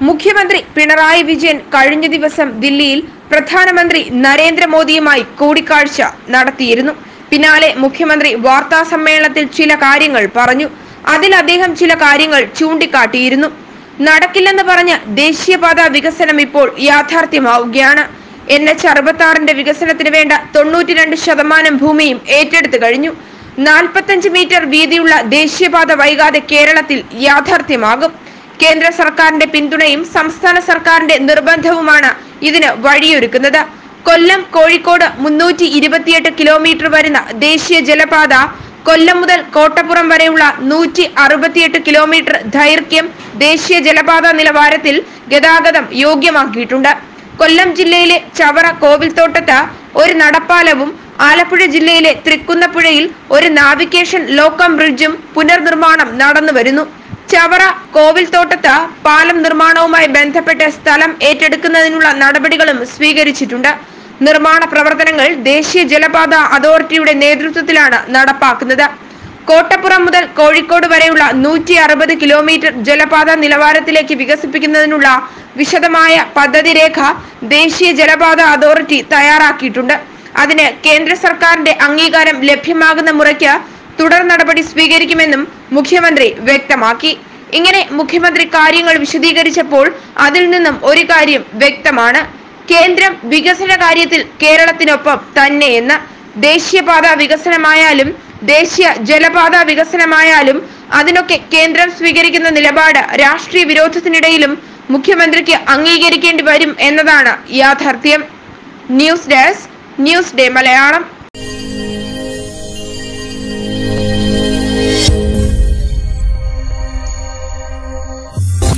മുഖ്യമന്ത്രി പിണറായി വിജയൻ കഴിഞ്ഞ ദിവസം ദില്ലിയിൽ പ്രധാനമന്ത്രി നരേന്ദ്രമോദിയുമായി കൂടിക്കാഴ്ച നടത്തിയിരുന്നു പിന്നാലെ മുഖ്യമന്ത്രി വാർത്താ സമ്മേളനത്തിൽ ചില കാര്യങ്ങൾ പറഞ്ഞു അതിൽ അദ്ദേഹം ചില കാര്യങ്ങൾ ചൂണ്ടിക്കാട്ടിയിരുന്നു നടക്കില്ലെന്ന് പറഞ്ഞ ദേശീയപാത വികസനം ഇപ്പോൾ യാഥാർത്ഥ്യമാവുകയാണ് എൻ എച്ച് അറുപത്തി വികസനത്തിന് വേണ്ട തൊണ്ണൂറ്റിരണ്ട് ശതമാനം ഭൂമിയും ഏറ്റെടുത്തു കഴിഞ്ഞു നാൽപ്പത്തഞ്ച് മീറ്റർ വീതിയുള്ള ദേശീയപാത വൈകാതെ കേരളത്തിൽ യാഥാർത്ഥ്യമാകും കേന്ദ്ര സർക്കാരിന്റെ പിന്തുണയും സംസ്ഥാന സർക്കാരിന്റെ നിർബന്ധവുമാണ് ഇതിന് വഴിയൊരുക്കുന്നത് കൊല്ലം കോഴിക്കോട് മുന്നൂറ്റി ഇരുപത്തിയെട്ട് കിലോമീറ്റർ വരുന്ന ദേശീയ ജലപാത കൊല്ലം മുതൽ കോട്ടപ്പുറം വരെയുള്ള നൂറ്റി അറുപത്തിയെട്ട് കിലോമീറ്റർ ദൈർഘ്യം ദേശീയ ജലപാത നിലവാരത്തിൽ ഗതാഗതം യോഗ്യമാക്കിയിട്ടുണ്ട് കൊല്ലം ജില്ലയിലെ ചവറ കോവിൽത്തോട്ടത്ത് ഒരു നടപ്പാലവും ആലപ്പുഴ ജില്ലയിലെ തൃക്കുന്നപ്പുഴയിൽ ഒരു നാവിഗേഷൻ ലോക്കം ബ്രിഡ്ജും പുനർനിർമ്മാണം നടന്നു വരുന്നു ചവറ കോവിൽത്തോട്ടത്ത് പാലം നിർമ്മാണവുമായി ബന്ധപ്പെട്ട് സ്ഥലം ഏറ്റെടുക്കുന്നതിനുള്ള നടപടികളും സ്വീകരിച്ചിട്ടുണ്ട് നിർമ്മാണ പ്രവർത്തനങ്ങൾ ദേശീയ ജലപാത അതോറിറ്റിയുടെ നേതൃത്വത്തിലാണ് നടപ്പാക്കുന്നത് കോട്ടപ്പുറം മുതൽ കോഴിക്കോട് വരെയുള്ള നൂറ്റി അറുപത് കിലോമീറ്റർ ജലപാത നിലവാരത്തിലേക്ക് വികസിപ്പിക്കുന്നതിനുള്ള വിശദമായ പദ്ധതി രേഖ ദേശീയ ജലപാത അതോറിറ്റി തയ്യാറാക്കിയിട്ടുണ്ട് അതിന് കേന്ദ്ര സർക്കാരിന്റെ അംഗീകാരം ലഭ്യമാകുന്ന മുറയ്ക്ക് തുടർ നടപടി സ്വീകരിക്കുമെന്നും മുഖ്യമന്ത്രി വ്യക്തമാക്കി ഇങ്ങനെ മുഖ്യമന്ത്രി കാര്യങ്ങൾ വിശദീകരിച്ചപ്പോൾ അതിൽ നിന്നും ഒരു കാര്യം വ്യക്തമാണ് കേന്ദ്രം വികസന കാര്യത്തിൽ കേരളത്തിനൊപ്പം തന്നെയെന്ന് ദേശീയപാത വികസനമായാലും ദേശീയ ജലപാത വികസനമായാലും അതിനൊക്കെ കേന്ദ്രം സ്വീകരിക്കുന്ന നിലപാട് രാഷ്ട്രീയ വിരോധത്തിനിടയിലും മുഖ്യമന്ത്രിക്ക് അംഗീകരിക്കേണ്ടി വരും എന്നതാണ് യാഥാർത്ഥ്യം news desk news day Malayalam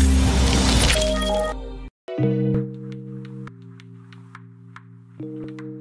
thank you